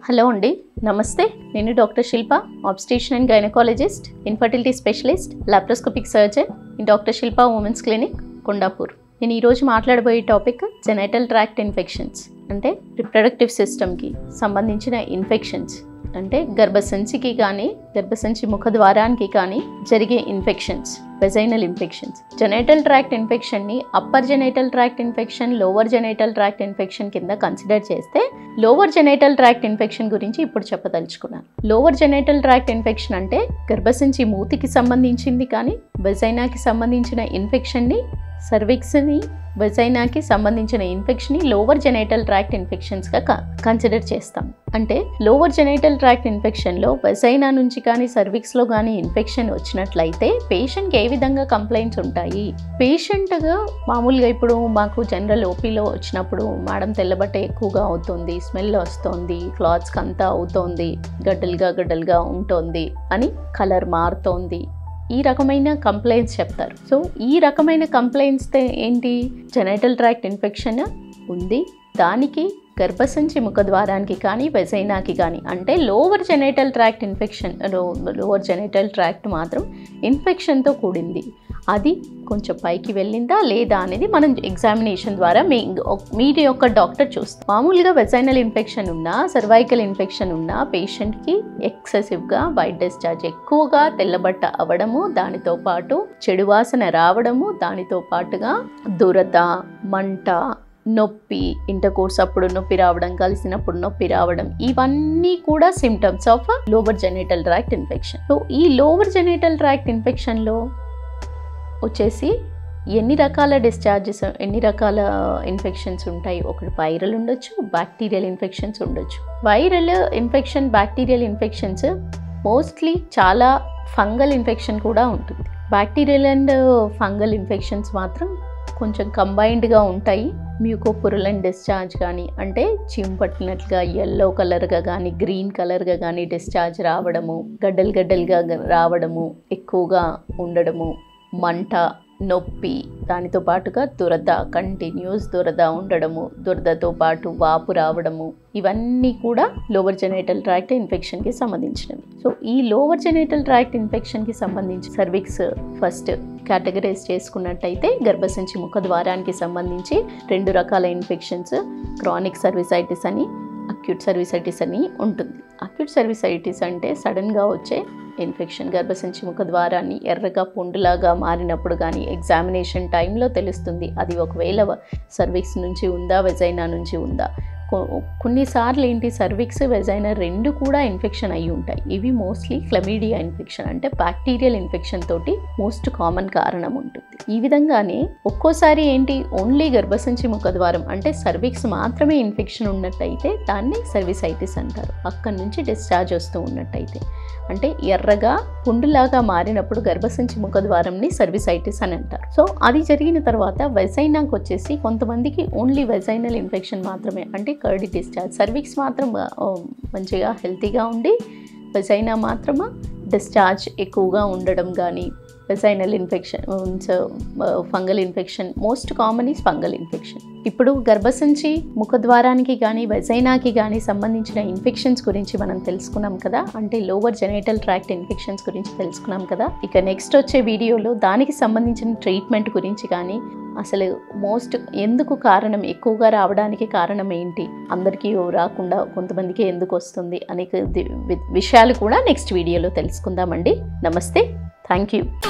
hello అండి నమస్తే నేను doctor Shilpa obstetrician and gynaecologist infertility specialist laparoscopic surgeon in doctor Shilpa women's clinic Kondapur నేను ఈరోజు మాట్లాడబోయే టాపిక్ జెనైటల్ ట్రాక్ట్ ఇన్ఫెక్షన్స్ అంటే రిప్రొడక్టివ్ సిస్టమ్కి సంబంధించిన ఇన్ఫెక్షన్స్ అంటే గర్భసంచికి కానీ గర్భసంచి ముఖద్వారానికి కానీ జరిగే infections vaginal infections genital tract ఇన్ఫెక్షన్ని upper genital tract infection lower genital tract infection కింద కన్సిడర్ చేస్తే లోవర్ జెనైటల్ ట్రాక్ట్ ఇన్ఫెక్షన్ గురించి ఇప్పుడు చెప్పదలుచుకున్నాను లోవర్ జెనైటల్ ట్రాక్ట్ ఇన్ఫెక్షన్ అంటే గర్భసంచి మూతికి సంబంధించింది కానీ వెజైనాకి సంబంధించిన ఇన్ఫెక్షన్ని సర్విక్స్ని వెజైనాకి సంబంధించిన ఇన్ఫెక్షన్ని లోవర్ జెనైటల్ ట్రాక్ట్ ఇన్ఫెక్షన్స్గా కన్సిడర్ చేస్తాం అంటే లోవర్ జెనైటల్ ట్రాక్ట్ ఇన్ఫెక్షన్లో వెజైనా నుంచి కానీ సర్విక్స్లో కానీ ఇన్ఫెక్షన్ వచ్చినట్లయితే పేషెంట్కి ఏ విధంగా కంప్లైంట్స్ ఉంటాయి పేషెంట్గా మామూలుగా ఇప్పుడు మాకు జనరల్ ఓపీలో వచ్చినప్పుడు మేడం తెల్లబట్ట ఎక్కువగా అవుతుంది స్మెల్ వస్తుంది క్లాత్స్కి అంతా అవుతోంది గడ్డలుగా గడ్డలుగా ఉంటుంది అని కలర్ మారుతోంది ఈ రకమైన కంప్లైంట్స్ చెప్తారు సో ఈ రకమైన కంప్లైంట్స్ ఏంటి జెనైటల్ ట్రాక్ట్ ఇన్ఫెక్షన్ ఉంది దానికి గర్భసంచి ముఖద్వారానికి కానీ వెజైనాకి కానీ అంటే lower genital tract infection lower genital tract మాత్రం ఇన్ఫెక్షన్తో కూడింది అది కొంచెం పైకి వెళ్ళిందా లేదా అనేది మనం ఎగ్జామినేషన్ ద్వారా మీ మీది యొక్క డాక్టర్ చూస్తాం మామూలుగా వెజైనల్ ఇన్ఫెక్షన్ ఉన్నా సర్వైకల్ ఇన్ఫెక్షన్ ఉన్నా పేషెంట్కి ఎక్సెసివ్గా వైట్ డిశ్చార్జ్ ఎక్కువగా తెల్లబట్ట అవ్వడము దానితో పాటు చెడు వాసన రావడము దానితో పాటుగా దురద మంట నొప్పి ఇంటర్ కోర్స్ అప్పుడు నొప్పి రావడం కలిసినప్పుడు నొప్పి రావడం ఇవన్నీ కూడా symptoms of lower genital tract infection so ఈ లోవర్ జెనేటల్ ట్రాక్ట్ ఇన్ఫెక్షన్లో వచ్చేసి ఎన్ని రకాల డిశ్చార్జెస్ ఎన్ని రకాల ఇన్ఫెక్షన్స్ ఉంటాయి ఒకటి వైరల్ ఉండొచ్చు బ్యాక్టీరియల్ ఇన్ఫెక్షన్స్ ఉండొచ్చు viral infection bacterial infections mostly చాలా ఫంగల్ ఇన్ఫెక్షన్ కూడా ఉంటుంది బ్యాక్టీరియల్ అండ్ ఫంగల్ ఇన్ఫెక్షన్స్ మాత్రం కొంచెం కంబైన్డ్గా ఉంటాయి మ్యూకోపురులన్ డిశ్చార్జ్ కానీ అంటే చీమ్ పట్టినట్లుగా ఎల్లో కలర్గా కానీ గ్రీన్ కలర్గా కానీ డిశ్చార్జ్ రావడము గడ్డలు గడ్డలుగా రావడము ఎక్కువగా ఉండడము మంట నొప్పి దానితో పాటుగా దురద కంటిన్యూస్ దురద ఉండడము దురదతో పాటు వాపు రావడము ఇవన్నీ కూడా లోవర్ జెనేటల్ ట్రాక్ట్ ఇన్ఫెక్షన్కి సంబంధించినవి సో ఈ లోవర్ జెనేటల్ ట్రాక్ట్ ఇన్ఫెక్షన్కి సంబంధించి సర్విక్స్ ఫస్ట్ కేటగరైజ్ చేసుకున్నట్టయితే గర్భసంచి ముఖద్వారానికి సంబంధించి రెండు రకాల ఇన్ఫెక్షన్స్ క్రానిక్ సర్వీసైటిస్ అని అక్యూట్ సర్వీసైటిస్ అని ఉంటుంది అక్యూట్ సర్వీసైటిస్ అంటే సడన్గా వచ్చే ఇన్ఫెక్షన్ గర్భసంచి ముఖ ద్వారాన్ని ఎర్రగా పుండులాగా మారినప్పుడు కానీ ఎగ్జామినేషన్ టైంలో తెలుస్తుంది అది ఒకవేళ సర్విక్స్ నుంచి ఉందా వెజైనా నుంచి ఉందా కొన్నిసార్లు ఏంటి సర్విక్స్ వెజైనా రెండు కూడా ఇన్ఫెక్షన్ అయి ఉంటాయి ఇవి మోస్ట్లీ క్లమీడియా ఇన్ఫెక్షన్ అంటే బ్యాక్టీరియల్ ఇన్ఫెక్షన్ తోటి మోస్ట్ కామన్ కారణం ఉంటుంది ఈ విధంగానే ఒక్కోసారి ఏంటి ఓన్లీ గర్భసంచి ముఖద్వారం అంటే సర్విక్స్ మాత్రమే ఇన్ఫెక్షన్ ఉన్నట్టయితే దాన్ని సర్వీసైటిస్ అంటారు అక్కడి నుంచి డిశ్చార్జ్ వస్తూ ఉన్నట్టయితే అంటే ఎర్రగా పుండులాగా మారినప్పుడు గర్భసంచి ముఖద్వారంని సర్వీసైటిస్ అని అంటారు సో అది జరిగిన తర్వాత వెజైనాకి వచ్చేసి కొంతమందికి ఓన్లీ వెజైనల్ ఇన్ఫెక్షన్ మాత్రమే అంటే కర్డీ డిశ్చార్జ్ సర్వీక్స్ మాత్రం మంచిగా హెల్తీగా ఉండి వెజైనా మాత్రమా డిశ్చార్జ్ ఎక్కువగా ఉండడం కానీ vaginal infection fungal infection most common is fungal infection ఇప్పుడు గర్భసంచి ముఖద్వారానికి కానీ వెజైనాకి కానీ సంబంధించిన ఇన్ఫెక్షన్స్ గురించి మనం తెలుసుకున్నాం కదా అంటే లోవర్ జెనేటల్ ట్రాక్ట్ ఇన్ఫెక్షన్స్ గురించి తెలుసుకున్నాం కదా ఇక నెక్స్ట్ వచ్చే వీడియోలో దానికి సంబంధించిన ట్రీట్మెంట్ గురించి కానీ అసలు మోస్ట్ ఎందుకు కారణం ఎక్కువగా రావడానికి కారణం ఏంటి అందరికీ రాకుండా కొంతమందికి ఎందుకు వస్తుంది అనేక విషయాలు కూడా నెక్స్ట్ వీడియోలో తెలుసుకుందామండి నమస్తే థ్యాంక్ యూ